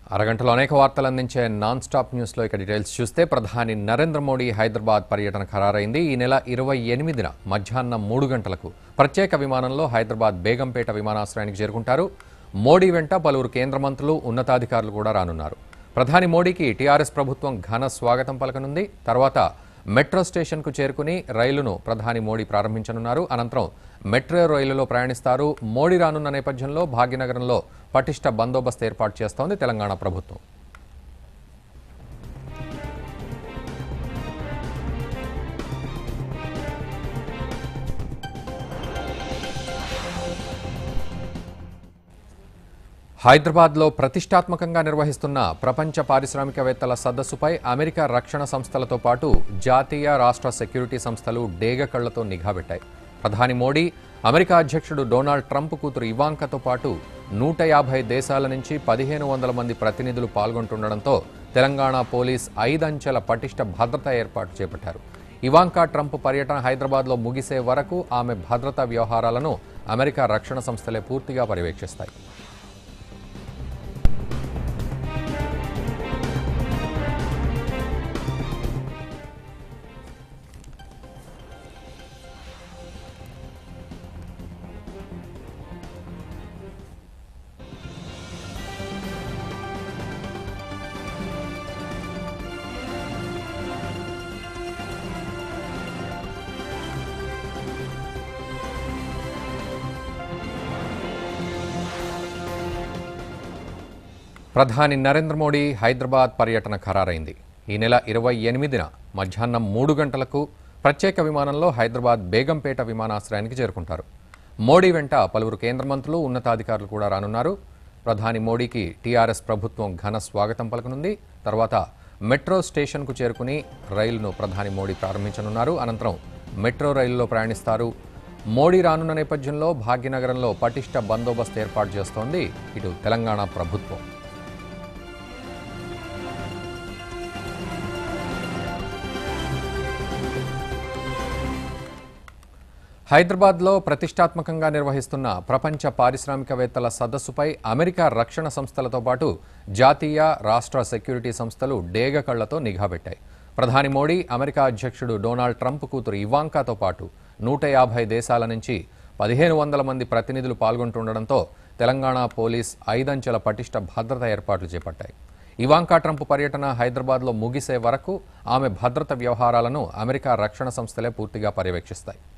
అరగంటలో అనేక వార్తలు అందించే నాన్ స్టాప్ న్యూస్లో ఇక డీటెయిల్స్ చూస్తే ప్రధాని నరేంద్ర మోడీ హైదరాబాద్ పర్యటన ఖరారైంది ఈ నెల ఇరవై ఎనిమిదిన మధ్యాహ్నం మూడు గంటలకు ప్రత్యేక విమానంలో హైదరాబాద్ బేగంపేట విమానాశ్రయానికి చేరుకుంటారు మోడీ వెంట పలువురు కేంద్ర మంత్రులు ఉన్నతాధికారులు కూడా రానున్నారు ప్రధాని మోడీకి టీఆర్ఎస్ ప్రభుత్వం ఘన స్వాగతం పలకనుంది తర్వాత మెట్రో స్టేషన్కు చేరుకుని రైలును ప్రధాని మోడీ ప్రారంభించనున్నారు అనంతరం మెట్రో రైలులో ప్రయాణిస్తారు మోడీ రానున్న నేపథ్యంలో భాగ్యనగరంలో పటిష్ట బందోబస్తు ఏర్పాటు చేస్తోంది తెలంగాణ ప్రభుత్వం హైదరాబాద్లో ప్రతిష్టాత్మకంగా నిర్వహిస్తున్న ప్రపంచ పారిశ్రామికవేత్తల సదస్సుపై అమెరికా రక్షణ సంస్థలతో పాటు జాతీయ రాష్ట్ర సెక్యూరిటీ సంస్థలు డేగ కళ్లతో నిఘా పెట్టాయి ప్రధాని మోడీ అమెరికా అధ్యక్షుడు డొనాల్డ్ ట్రంప్ కూతురు ఇవాంకతో పాటు నూట యాభై దేశాల నుంచి పదిహేను వందల మంది ప్రతినిధులు పాల్గొంటుండడంతో తెలంగాణ పోలీస్ ఐదంచెల పటిష్ట భద్రతా ఏర్పాటు చేపట్టారు ఇవాంకా ట్రంప్ పర్యటన హైదరాబాద్లో ముగిసే వరకు ఆమె భద్రతా వ్యవహారాలను అమెరికా రక్షణ సంస్థలే పూర్తిగా పర్యవేక్షిస్తాయి ప్రధాని నరేంద్ర మోడీ హైదరాబాద్ పర్యటన ఖరారైంది ఈ నెల ఇరవై ఎనిమిదిన మధ్యాహ్నం మూడు గంటలకు ప్రత్యేక విమానంలో హైదరాబాద్ బేగంపేట విమానాశ్రయానికి చేరుకుంటారు మోడీ వెంట పలువురు కేంద్ర మంత్రులు ఉన్నతాధికారులు కూడా రానున్నారు ప్రధాని మోడీకి టీఆర్ఎస్ ప్రభుత్వం ఘన స్వాగతం పలకనుంది తర్వాత మెట్రో స్టేషన్కు చేరుకుని రైలును ప్రధాని మోడీ ప్రారంభించనున్నారు అనంతరం మెట్రో రైలులో ప్రయాణిస్తారు మోడీ రానున్న నేపథ్యంలో భాగ్యనగరంలో పటిష్ట బందోబస్తు ఏర్పాటు చేస్తోంది ఇటు తెలంగాణ ప్రభుత్వం హైదరాబాద్లో ప్రతిష్టాత్మకంగా నిర్వహిస్తున్న ప్రపంచ పారిశ్రామికవేత్తల సదస్సుపై అమెరికా రక్షణ సంస్థలతో పాటు జాతీయ రాష్ట్ర సెక్యూరిటీ సంస్థలు డేగ కళ్లతో నిఘా పెట్టాయి ప్రధాని మోడీ అమెరికా అధ్యక్షుడు డొనాల్డ్ ట్రంప్ కూతురు ఇవాంకాతో పాటు నూట యాభై దేశాల నుంచి పదిహేను వందల మంది ప్రతినిధులు పాల్గొంటుండడంతో తెలంగాణ పోలీస్ ఐదంచెల పటిష్ట భద్రతా ఏర్పాట్లు చేపట్టాయి ఇవాంకా ట్రంప్ పర్యటన హైదరాబాద్లో ముగిసే వరకు ఆమె భద్రత వ్యవహారాలను అమెరికా రక్షణ సంస్థలే పూర్తిగా పర్యవేక్షిస్తాయి